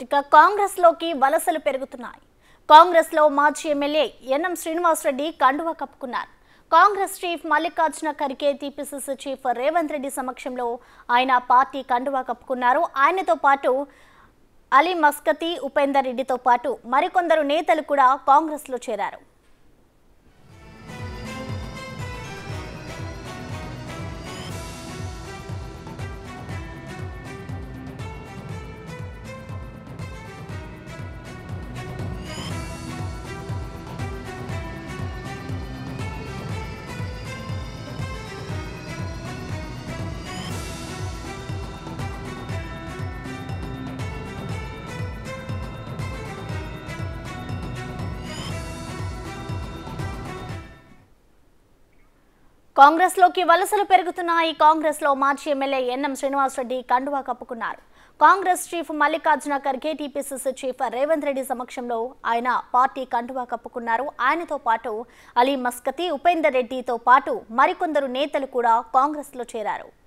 ఇక కాంగ్రెస్లోకి వలసలు పెరుగుతున్నాయి కాంగ్రెస్లో మాజీ ఎమ్మెల్యే ఎన్ఎం శ్రీనివాసరెడ్డి కండువా కప్పుకున్నారు Congress chief Mallikarjuna Kharge TPCC chief Revanth Reddy సమక్షంలో ఆయన పార్టీ కండువా కప్పుకున్నారు ఆయనతో పాటు అలీ మస్కతి ఉపేందర్ రెడ్డితో పాటు మరికొందరు నేతలు కూడా కాంగ్రెస్లో చేరారు కాంగ్రెస్లోకి వలసలు పెరుగుతున్నాయి కాంగ్రెస్లో మాజీ ఎమ్మెల్యే ఎన్ఎం శ్రీనివాసరెడ్డి కండువా కప్పుకున్నారు Congress chief Mallikarjuna Kharge TPCC chief Revanth Reddy సమక్షంలో ఆయన పార్టీ కండువా కప్పుకున్నారు ఆయనతో పాటు అలీ మస్కతి ఉపేందర్ రెడ్డితో పాటు మరికొందరు నేతలు కూడా కాంగ్రెస్లో చేరారు